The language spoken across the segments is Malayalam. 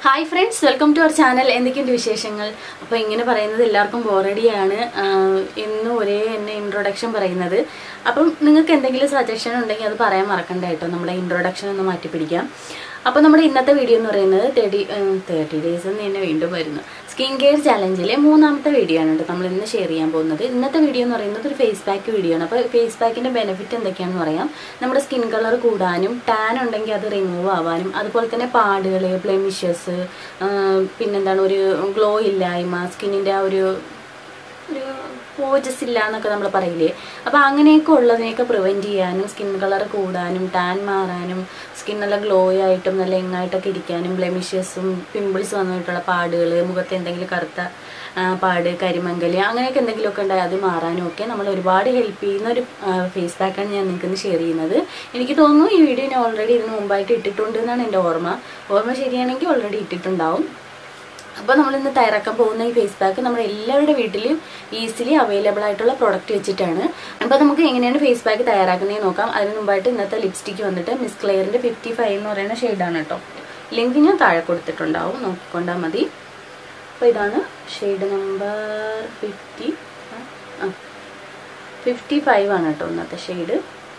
hi friends welcome to our channel എന്തൊക്കെയുണ്ട് വിശേഷങ്ങൾ അപ്പോൾ ഇങ്ങനെ പറയുന്നത് എല്ലാവർക്കും ബോറടിയാണ് ഇന്നും ഒരേ എന്നെ ഇൻട്രൊഡക്ഷൻ പറയുന്നത് അപ്പം നിങ്ങൾക്ക് എന്തെങ്കിലും സജഷൻ ഉണ്ടെങ്കിൽ അത് പറയാൻ മറക്കണ്ട കേട്ടോ നമ്മുടെ ഇൻട്രൊഡക്ഷൻ ഒന്ന് മാറ്റി പിടിക്കാം അപ്പോൾ നമ്മുടെ ഇന്നത്തെ വീഡിയോ എന്ന് പറയുന്നത് തേർട്ടി തേർട്ടി ഡേയ്സ് എന്ന് തന്നെ വീണ്ടും വരുന്നു സ്കിൻ കെയർ ചലഞ്ചിലെ മൂന്നാമത്തെ വീഡിയോ ആണ് കേട്ടോ നമ്മൾ ഇന്ന് ഷെയർ ചെയ്യാൻ പോകുന്നത് ഇന്നത്തെ വീഡിയോ എന്ന് പറയുന്നത് ഒരു ഫേസ് പാക്ക് വീഡിയോ ആണ് അപ്പോൾ ഫേസ് പാക്കിന്റെ ബെനിഫിറ്റ് എന്തൊക്കെയാണെന്ന് പറയാം നമ്മുടെ സ്കിൻ കളർ കൂടാനും ടാൻ ഉണ്ടെങ്കിൽ അത് റിമൂവ് ആവാനും അതുപോലെ തന്നെ പാടുകൾ ബ്ലെമിഷസ് പിന്നെന്താണ് ഒരു ഗ്ലോ ഇല്ലായ്മ സ്കിന്നിന്റെ ആ ഒരു ഒരു പോജസ് ഇല്ല എന്നൊക്കെ നമ്മൾ പറയില്ലേ അപ്പോൾ അങ്ങനെയൊക്കെ ഉള്ളതിനെയൊക്കെ പ്രിവെൻറ്റ് ചെയ്യാനും സ്കിൻ കളർ കൂടാനും ടാൻ മാറാനും സ്കിൻ നല്ല ഗ്ലോ ആയിട്ടും നല്ല എങ്ങായിട്ടൊക്കെ ഇരിക്കാനും ബ്ലെമിഷസും പിമ്പിൾസ് വന്നിട്ടുള്ള പാടുകൾ മുഖത്ത് എന്തെങ്കിലും കറുത്ത ആ, പാട് കരിമങ്കല് അങ്ങനെയൊക്കെ എന്തെങ്കിലുമൊക്കെ ഉണ്ടായി അത് മാറാനും ഒക്കെ നമ്മൾ ഒരുപാട് ഹെൽപ്പ് ചെയ്യുന്ന ഒരു ഫേസ് പാക്കാണ് ഞാൻ നിങ്ങൾക്ക് ഇന്ന് ഷെയർ ചെയ്യുന്നത് എനിക്ക് തോന്നുന്നു ഈ വീഡിയോ ഞാൻ ഓൾറെഡി ഇതിന് മുമ്പായിട്ട് ഇട്ടിട്ടുണ്ട് എന്നാണ് എൻ്റെ ഓർമ്മ ഓർമ്മ ശരിയാണെങ്കിൽ ഓൾറെഡി ഇട്ടിട്ടുണ്ടാവും അപ്പോൾ നമ്മൾ ഇന്ന് തയ്യാറാക്കാൻ പോകുന്ന ഈ ഫേസ് പാക്ക് നമ്മുടെ എല്ലാവരുടെ വീട്ടിലും ഈസിലി അവൈലബിൾ ആയിട്ടുള്ള പ്രോഡക്റ്റ് വെച്ചിട്ടാണ് അപ്പോൾ നമുക്ക് എങ്ങനെയാണ് ഫേസ് പാക്ക് തയ്യാറാക്കുന്നത് നോക്കാം അതിന് മുമ്പായിട്ട് ഇന്നത്തെ ലിപ്സ്റ്റിക്ക് വന്നിട്ട് മിസ് ക്ലെയറിൻ്റെ ഫിഫ്റ്റി ഫൈവ് എന്ന് പറയുന്ന ഷെയ്ഡാണ് കേട്ടോ ലിങ്ക് ഞാൻ താഴെ കൊടുത്തിട്ടുണ്ടാവും നോക്കിക്കൊണ്ടാൽ മതി അപ്പോൾ ഇതാണ് ഷെയ്ഡ് നമ്പർ ഫിഫ്റ്റി ആ ഫിഫ്റ്റി ഫൈവ് ആണ് കേട്ടോ ഇന്നത്തെ ഷെയ്ഡ്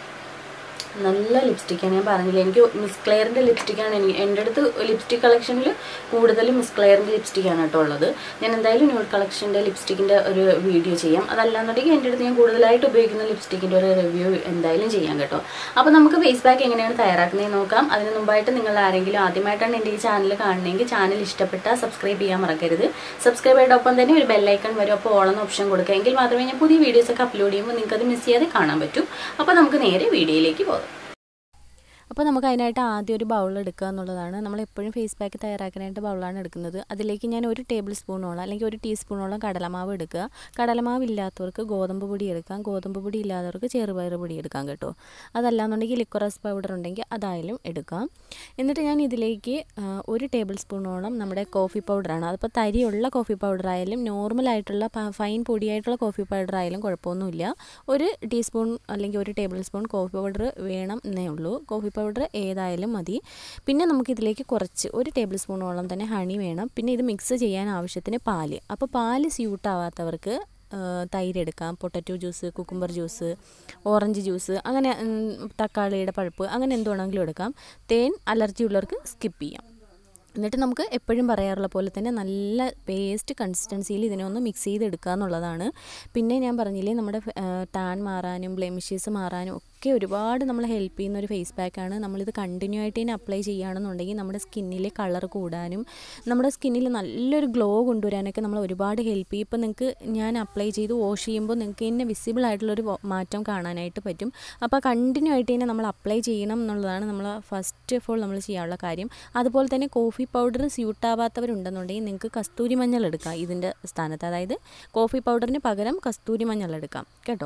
നല്ല ലിപ്സ്റ്റിക്കാണ് ഞാൻ പറഞ്ഞില്ല എനിക്ക് മിസ് ക്ലെയറിന്റെ ലിപ്സ്റ്റിക്കാണ് എനിക്ക് എൻ്റെ അടുത്ത് ലിപ്സ്റ്റിക് കളക്ഷനിൽ കൂടുതലും മിസ് ക്ലെയറിന്റെ ലിപ്സ്റ്റിക്കാണ് കേട്ടോ ഉള്ളത് ഞാൻ എന്തായാലും ന്യൂഡ് കളക്ഷൻ്റെ ലിപ്സ്റ്റിക്കിന്റെ ഒരു വീഡിയോ ചെയ്യാം അതല്ലാന്നുണ്ടെങ്കിൽ എൻ്റെ അടുത്ത് ഞാൻ കൂടുതലായിട്ട് ഉപയോഗിക്കുന്ന ലിപ്സ്റ്റിക്കിന്റെ ഒരു റിവ്യൂ എന്തായാലും ചെയ്യാം കേട്ടോ അപ്പോൾ നമുക്ക് ഫേസ് പാക്ക് എങ്ങനെയാണ് തയ്യാറാക്കുന്നത് നോക്കാം അതിന് മുമ്പായിട്ട് നിങ്ങൾ ആരെങ്കിലും ആദ്യമായിട്ടാണ് എൻ്റെ ഈ ചാനൽ കാണണമെങ്കിൽ ചാനൽ ഇഷ്ടപ്പെട്ടാൽ സബ്സ്ക്രൈബ് ചെയ്യാൻ മറക്കരുത് സബ്സ്ക്രൈബ് ചെയ്ത ഒപ്പം തന്നെ ഒരു ബെല്ലൈക്കൺ വരും അപ്പോൾ ഓളെന്ന ഓപ്ഷൻ കൊടുക്കുക എങ്കിൽ മാത്രമേ ഞാൻ പുതിയ വീഡിയോസ് ഒക്കെ അപ്ലോഡ് ചെയ്യുമ്പോൾ നിങ്ങൾക്ക് അത് മിസ് ചെയ്യാതെ കാണാൻ പറ്റും അപ്പോൾ നമുക്ക് നേരെ വീഡിയോയിലേക്ക് പോകാം അപ്പോൾ നമുക്ക് അതിനായിട്ട് ആദ്യം ഒരു ബൗൾ എടുക്കുക എന്നുള്ളതാണ് നമ്മൾ എപ്പോഴും ഫേസ് പാക്ക് തയ്യാറാക്കാനായിട്ട് ബൗളാണ് എടുക്കുന്നത് അതിലേക്ക് ഞാൻ ഒരു ടേബിൾ സ്പൂണോളം അല്ലെങ്കിൽ ഒരു ടീസ്പൂണോളം കടലമാവ് എടുക്കുക കടലമാവ് ഇല്ലാത്തവർക്ക് ഗോതമ്പ് പൊടി എടുക്കാം ഗോതമ്പ് പൊടി ഇല്ലാത്തവർക്ക് ചെറുപയർ പൊടി എടുക്കാം കേട്ടോ അതല്ലാന്നുണ്ടെങ്കിൽ ലിക്വറസ് പൗഡർ ഉണ്ടെങ്കിൽ അതായാലും എടുക്കാം എന്നിട്ട് ഞാൻ ഇതിലേക്ക് ആ, ഒരു ടേബിൾ സ്പൂണോളം നമ്മുടെ കോഫി പൗഡറാണ് അതിപ്പോൾ തരിയുള്ള കോഫി പൗഡർ ആയാലും നോർമൽ ആയിട്ടുള്ള പ- ഫൈൻ പൊടിയായിട്ടുള്ള കോഫി പൗഡർ ആയാലും കുഴപ്പമൊന്നുമില്ല ഒരു ടീസ്പൂൺ അല്ലെങ്കിൽ ഒരു ടേബിൾ സ്പൂൺ കോഫി പൗഡർ വേണം എന്നേ ഉള്ളൂ കോഫി പൗഡർ ഏതായാലും മതി പിന്നെ നമുക്കിതിലേക്ക് കുറച്ച് ഒരു ടേബിൾ സ്പൂണോളം തന്നെ ഹണി വേണം പിന്നെ ഇത് മിക്സ് ചെയ്യാൻ ആവശ്യത്തിന് പാല് അപ്പോൾ പാല് സ്യൂട്ട് ആവാത്തവർക്ക് ആ, തൈര് എടുക്കാം potato juice cucumber juice orange juice അങ്ങനെ ഉം, തക്കാളിയുടെ പഴുപ്പ് അങ്ങനെ എന്ത് വേണമെങ്കിലും എടുക്കാം തേൻ അലർജി ഉള്ളവർക്ക് സ്കിപ്പ് ചെയ്യാം എന്നിട്ട് നമുക്ക് എപ്പോഴും പറയാറുള്ള പോലെ തന്നെ നല്ല പേസ്റ്റ് കൺസിസ്റ്റൻസിയിൽ ഇതിനെ ഒന്ന് മിക്സ് ചെയ്തെടുക്കുക എന്നുള്ളതാണ് പിന്നെ ഞാൻ പറഞ്ഞില്ലേ നമ്മുടെ ടാൻ മാറാനും ബ്ലെമിഷസ് മാറാനും ഒക്കെ ഒരുപാട് നമ്മളെ ഹെൽപ്പ് ചെയ്യുന്ന ഒരു ഫേസ് പാക്കാണ് നമ്മളിത് കണ്ടിന്യൂ ആയിട്ട് തന്നെ അപ്ലൈ ചെയ്യുകയാണെന്നുണ്ടെങ്കിൽ നമ്മുടെ സ്കിന്നിലെ കളർ കൂടാനും നമ്മുടെ സ്കിന്നിൽ നല്ലൊരു ഗ്ലോ കൊണ്ടുവരാനൊക്കെ നമ്മൾ ഒരുപാട് ഹെൽപ്പ് ചെയ്യും ഇപ്പോൾ നിങ്ങൾക്ക് ഞാൻ അപ്ലൈ ചെയ്ത് വാഷ് ചെയ്യുമ്പോൾ നിങ്ങൾക്ക് തന്നെ വിസിബിൾ ആയിട്ടുള്ളൊരു വ- മാറ്റം കാണാനായിട്ട് പറ്റും അപ്പോൾ കണ്ടിന്യൂ ആയിട്ട് തന്നെ നമ്മൾ അപ്ലൈ ചെയ്യണം എന്നുള്ളതാണ് നമ്മൾ ഫസ്റ്റ് ഓഫ് ഓൾ നമ്മൾ ചെയ്യാനുള്ള കാര്യം അതുപോലെ തന്നെ കോഫി പൗഡർ സ്യൂട്ട് ആവാത്തവരുണ്ടെന്നുണ്ടെങ്കിൽ നിങ്ങൾക്ക് കസ്തൂരി മഞ്ഞൾ എടുക്കാം ഇതിൻ്റെ സ്ഥാനത്ത് അതായത് കോഫി പൗഡറിന് പകരം കസ്തൂരി മഞ്ഞൾ എടുക്കാം കേട്ടോ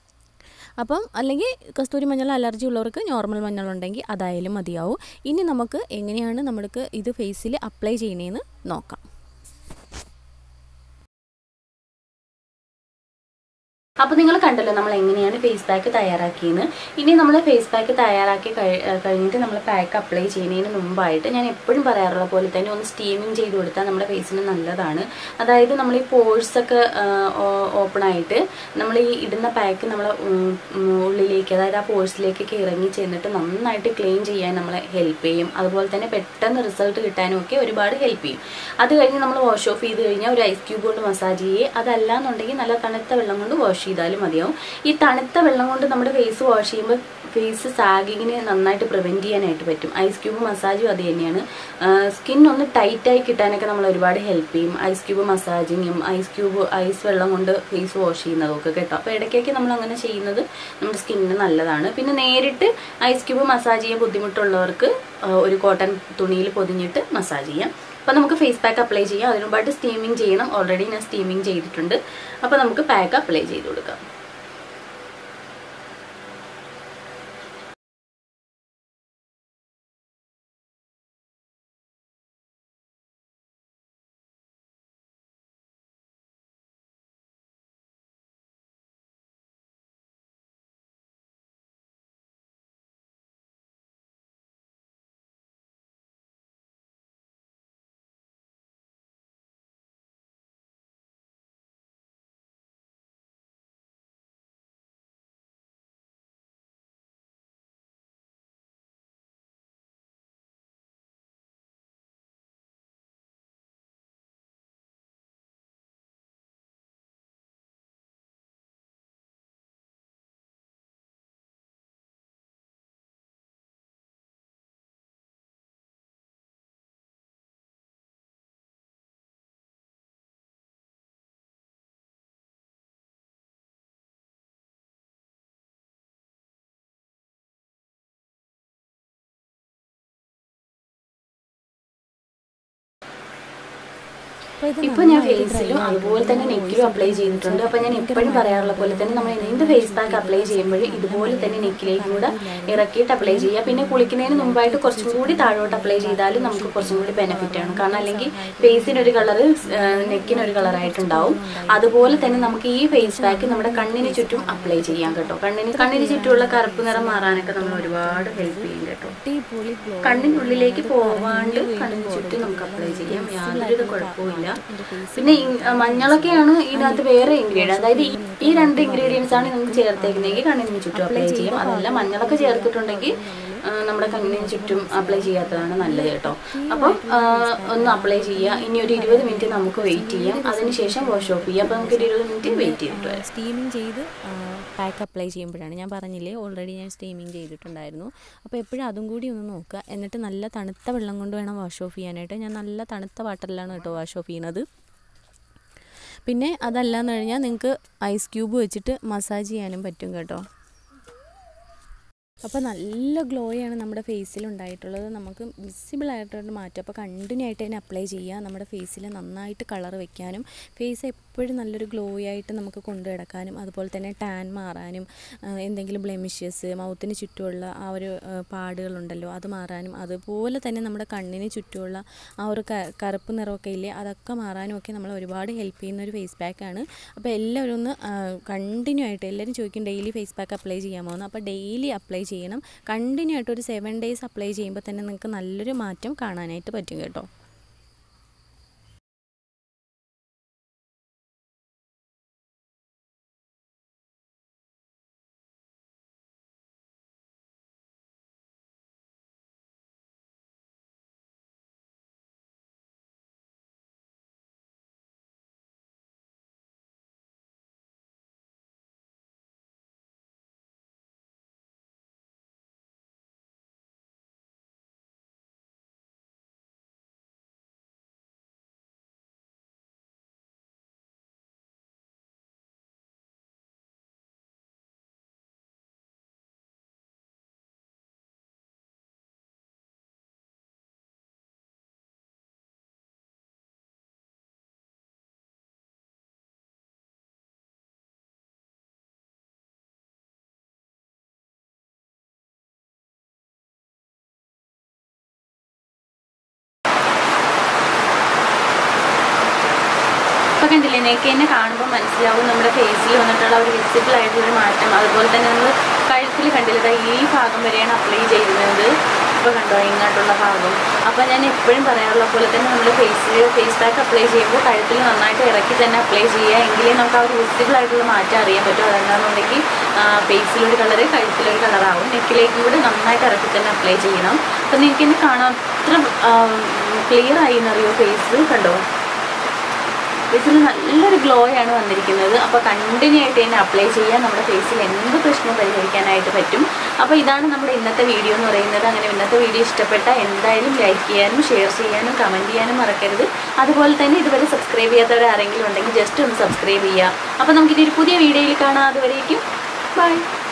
അപ്പം അല്ലെങ്കിൽ കസ്തൂരി മഞ്ഞൾ അലർജി ഉള്ളവർക്ക് നോർമൽ മഞ്ഞൾ ഉണ്ടെങ്കിൽ അതായാലും മതിയാവും ഇനി നമുക്ക് എങ്ങനെയാണ് നമ്മൾക്ക് ഇത് ഫേസിൽ അപ്ലൈ ചെയ്യണേന്ന് നോക്കാം അപ്പോൾ നിങ്ങൾ കണ്ടല്ലോ നമ്മൾ എങ്ങനെയാണ് ഫേസ് പാക്ക് തയ്യാറാക്കിയെന്ന് ഇനി നമ്മൾ ഫേസ് പാക്ക് തയ്യാറാക്കി കഴി- ഏഹ് കഴിഞ്ഞിട്ട് നമ്മൾ പാക്ക് അപ്ലൈ ചെയ്യുന്നതിന് മുമ്പായിട്ട് ഞാൻ എപ്പോഴും പറയാറുള്ള പോലെ തന്നെ ഒന്ന് സ്റ്റീമിങ് ചെയ്ത് കൊടുത്താൽ നമ്മുടെ ഫേസിന് നല്ലതാണ് അതായത് നമ്മൾ ഈ പോഴ്സ് ഒക്കെ ഓപ്പൺ ആയിട്ട് നമ്മൾ ഈ ഇടുന്ന പാക്ക് നമ്മൾ ഉള്ളിലേക്ക് അതായത് ആ പോഴ്സിലേക്കൊക്കെ ഇറങ്ങി ചെന്നിട്ട് നന്നായിട്ട് ക്ലീൻ ചെയ്യാൻ നമ്മളെ ഹെൽപ്പ് ചെയ്യും അതുപോലെ തന്നെ പെട്ടെന്ന് റിസൾട്ട് കിട്ടാനും ഒക്കെ ഒരുപാട് ഹെൽപ്പ് ചെയ്യും അത് കഴിഞ്ഞ് നമ്മൾ വാഷ് ഓഫ് ചെയ്ത് കഴിഞ്ഞാൽ ഒരു ഐസ് ക്യൂബ് കൊണ്ട് മസാജ് ചെയ്യുക അതല്ല എന്നുണ്ടെങ്കിൽ നല്ല തണുത്ത വെള്ളം കൊണ്ട് വാഷ് ചെയ്താലും മതിയാവും ഈ തണുത്ത വെള്ളം കൊണ്ട് നമ്മുടെ ഫേസ് വാഷ് ചെയ്യുമ്പോൾ ഫേസ് സാഗിങ്ങിന് നന്നായിട്ട് പ്രിവെൻറ്റ് ചെയ്യാനായിട്ട് പറ്റും ഐസ് ക്യൂബ് മസാജും അത് തന്നെയാണ് സ്കിൻ ഒന്ന് ടൈറ്റായി കിട്ടാനൊക്കെ നമ്മൾ ഒരുപാട് ഹെൽപ്പ് ചെയ്യും ഐസ് ക്യൂബ് മസാജിങ്ങും ഐസ് ക്യൂബ് ഐസ് വെള്ളം കൊണ്ട് ഫേസ് വാഷ് ചെയ്യുന്നതും ഒക്കെ കേട്ടോ അപ്പോൾ ഇടയ്ക്കൊക്കെ നമ്മൾ അങ്ങനെ ചെയ്യുന്നത് നമ്മുടെ സ്കിന്നിന് നല്ലതാണ് പിന്നെ നേരിട്ട് ഐസ് ക്യൂബ് മസാജ് ചെയ്യാൻ ബുദ്ധിമുട്ടുള്ളവർക്ക് ആ, ഒരു കോട്ടൺ തുണിയിൽ പൊതിഞ്ഞിട്ട് മസാജ് ചെയ്യാം അപ്പോൾ നമുക്ക് ഫേസ് പാക്ക് അപ്ലൈ ചെയ്യാം അതിന് മുമ്പായിട്ട് സ്റ്റീമിങ് ചെയ്യണം ഓൾറെഡി ഞാൻ സ്റ്റീമിങ് ചെയ്തിട്ടുണ്ട് അപ്പോൾ നമുക്ക് പാക്ക് അപ്ലൈ ചെയ്ത് കൊടുക്കാം ഇത് ഇപ്പൊ ഞാൻ ഫേസിലും അതുപോലെ തന്നെ നെക്കിലും അപ്ലൈ ചെയ്തിട്ടുണ്ട് അപ്പൊ ഞാൻ എപ്പോഴും പറയാറുള്ള പോലെ തന്നെ നമ്മൾ എന്ത് ഫേസ് പാക്ക് അപ്ലൈ ചെയ്യുമ്പോഴും ഇതുപോലെ തന്നെ നെക്കിലേക്ക് കൂടെ ഇറക്കിയിട്ട് അപ്ലൈ ചെയ്യുക പിന്നെ കുളിക്കുന്നതിന് മുമ്പായിട്ട് കുറച്ചും കൂടി താഴോട്ട് അപ്ലൈ ചെയ്താലും നമുക്ക് കുറച്ചും കൂടി ബെനിഫിറ്റ് ആണ് കാരണം അല്ലെങ്കിൽ ഫേസിന് ഒരു കളർ നെക്കിന് ഒരു കളറായിട്ടുണ്ടാവും അതുപോലെ തന്നെ നമുക്ക് ഈ ഫേസ് പാക്ക് നമ്മുടെ കണ്ണിന് ചുറ്റും അപ്ലൈ ചെയ്യാം കേട്ടോ കണ്ണിന് കണ്ണിന് ചുറ്റുമുള്ള കറുപ്പ് നിറം മാറാനൊക്കെ നമ്മൾ ഒരുപാട് ഹെൽപ്പ് ചെയ്യും കേട്ടോ അടിപൊളി ഗ്ലോ കണ്ണിനുള്ളിലേക്ക് പോവാണ്ട് കണ്ണിന് ചുറ്റും നമുക്ക് അപ്ലൈ ചെയ്യാം യാതൊരു കുഴപ്പമില്ല പിന്നെ ഇ- ആ, മഞ്ഞളൊക്കെയാണ് ഇതിനകത്ത് വേറെ ഇൻഗ്രീഡിയൻ അതായത് ഈ- ഈ രണ്ട് ഇൻഗ്രീഡിയൻസ് ആണ് നമുക്ക് ചേർത്തേക്കുന്നെങ്കിൽ കണ്ണിന് ചുറ്റും അപ്ലൈ ചെയ്യും അതല്ല മഞ്ഞളൊക്കെ ചേർത്തിട്ടുണ്ടെങ്കിൽ ആ, നമ്മുടെ കണ്ണിന് ചുറ്റും അപ്ലൈ ചെയ്യാത്തതാണ് നല്ലത് കേട്ടോ അപ്പം ആ, ഒന്ന് അപ്ലൈ ചെയ്യുക ഇനി ഒരു ഇരുപത് മിനിറ്റ് നമുക്ക് വെയിറ്റ് ചെയ്യാം അതിനുശേഷം വാഷ് ഓഫ് ചെയ്യാം അപ്പം നമുക്ക് ഒരു ഇരുപത് മിനിറ്റ് വെയിറ്റ് ചെയ്തിട്ട് വരാം സ്റ്റീമിങ് ചെയ്ത് പാക്ക് അപ്ലൈ ചെയ്യുമ്പോഴാണ് ഞാൻ പറഞ്ഞില്ലേ ഓൾറെഡി ഞാൻ സ്റ്റീമിങ് ചെയ്തിട്ടുണ്ടായിരുന്നു അപ്പോൾ എപ്പോഴും അതും കൂടി ഒന്ന് നോക്കുക എന്നിട്ട് നല്ല തണുത്ത വെള്ളം കൊണ്ട് വേണം വാഷ് ഓഫ് ചെയ്യാനായിട്ട് ഞാൻ നല്ല തണുത്ത വാട്ടറിലാണ് കേട്ടോ വാഷ് ഓഫ് ചെയ്യുന്നത് പിന്നെ അതല്ലാന്ന് കഴിഞ്ഞാൽ നിങ്ങൾക്ക് ഐസ് ക്യൂബ് വെച്ചിട്ട് മസാജ് ചെയ്യാനും പറ്റും കേട്ടോ അപ്പോൾ നല്ല ഗ്ലോയാണ് നമ്മുടെ ഫേസിൽ ഉണ്ടായിട്ടുള്ളത് നമുക്ക് വിസിബിൾ ആയിട്ടൊരു മാറ്റം അപ്പോൾ കണ്ടിന്യൂ ആയിട്ട് അതിനെ അപ്ലൈ ചെയ്യുക നമ്മുടെ ഫേസിൽ നന്നായിട്ട് കളർ വെക്കാനും ഫേസ് എപ്പോഴും നല്ലൊരു ഗ്ലോ ആയിട്ട് നമുക്ക് കൊണ്ടു കിടക്കാനും അതുപോലെ തന്നെ ടാൻ മാറാനും ആ, എന്തെങ്കിലും ബ്ലെമിഷ്യസ് മൗത്തിന് ചുറ്റുമുള്ള ആ ഒരു ആ, പാടുകളുണ്ടല്ലോ അത് മാറാനും അതുപോലെ തന്നെ നമ്മുടെ കണ്ണിന് ചുറ്റുമുള്ള ആ ഒരു ക- കറുപ്പ് നിറമൊക്കെ ഇല്ലേ അതൊക്കെ മാറാനും ഒക്കെ നമ്മൾ ഒരുപാട് ഹെൽപ്പ് ചെയ്യുന്ന ഒരു ഫേസ് പാക്കാണ് അപ്പോൾ എല്ലാവരും ഒന്ന് കണ്ടിന്യൂ ആയിട്ട് എല്ലാവരും ചോദിക്കും ഡെയിലി ഫേസ് പാക്ക് അപ്ലൈ ചെയ്യാമോ എന്ന് അപ്പോൾ ഡെയിലി അപ്ലൈ ചെയ്യണം കണ്ടിന്യൂ ആയിട്ട് ഒരു സെവൻ ഡേയ്സ് അപ്ലൈ ചെയ്യുമ്പോൾ തന്നെ നിങ്ങൾക്ക് നല്ലൊരു മാറ്റം കാണാനായിട്ട് പറ്റും കേട്ടോ ഇപ്പൊ കണ്ടില്ലേ നിങ്ങൾക്ക് തന്നെ കാണുമ്പോൾ മനസ്സിലാവും നമ്മുടെ ഫേസിൽ വന്നിട്ടുള്ള ഒരു വിസിബിൾ ആയിട്ടുള്ള ഒരു മാറ്റം അതുപോലെ തന്നെ നമ്മൾ കഴുത്തിൽ കണ്ടില്ല ദാ ഈ ഭാഗം വരെയാണ് അപ്ലൈ ചെയ്യുന്നത് ഇപ്പൊ കണ്ടോ ഇങ്ങോട്ടുള്ള ഭാഗം അപ്പൊ ഞാൻ എപ്പോഴും പറയാറുള്ള പോലെ തന്നെ നമ്മൾ ഫേസിൽ ഫേസ് പാക്ക് അപ്ലൈ ചെയ്യുമ്പോൾ കഴുത്തിൽ നന്നായിട്ട് ഇറക്കി തന്നെ അപ്ലൈ ചെയ്യുക എങ്കിലേ നമുക്ക് ആ ഒരു വിസിബിൾ ആയിട്ടുള്ള മാറ്റം അറിയാൻ പറ്റും അതെന്താണെന്നുണ്ടെങ്കിൽ ഫേസിലൊരു കളറ് കഴുത്തിലൊരു കളറാവും നെക്കിലേക്കും കൂടെ നന്നായിട്ട് ഇറക്കി തന്നെ അപ്ലൈ ചെയ്യണം അപ്പൊ നിങ്ങൾക്ക് ഇനി കാണാൻ അത്ര ക്ലിയർ ആയി എന്നറിയോ ഫേസ് കണ്ടോ ഫേസിൽ നല്ലൊരു ഗ്ലോ ആണ് വന്നിരിക്കുന്നത് അപ്പോൾ കണ്ടിന്യൂ ആയിട്ട് തന്നെ അപ്ലൈ ചെയ്യാൻ നമ്മുടെ ഫേസിൽ എന്ത് പ്രശ്നവും പരിഹരിക്കാനായിട്ട് പറ്റും അപ്പോൾ ഇതാണ് നമ്മുടെ ഇന്നത്തെ വീഡിയോ എന്ന് പറയുന്നത് അങ്ങനെ ഇന്നത്തെ വീഡിയോ ഇഷ്ടപ്പെട്ട എന്തായാലും ലൈക്ക് ചെയ്യാനും ഷെയർ ചെയ്യാനും കമൻറ്റ് ചെയ്യാനും മറക്കരുത് അതുപോലെ തന്നെ ഇതുവരെ സബ്സ്ക്രൈബ് ചെയ്യാത്തവർ ആരെങ്കിലും ഉണ്ടെങ്കിൽ ജസ്റ്റ് ഒന്ന് സബ്സ്ക്രൈബ് ചെയ്യുക അപ്പോൾ നമുക്കിനി ഒരു പുതിയ വീഡിയോയിൽ കാണാം അതുവരേക്കും ബൈ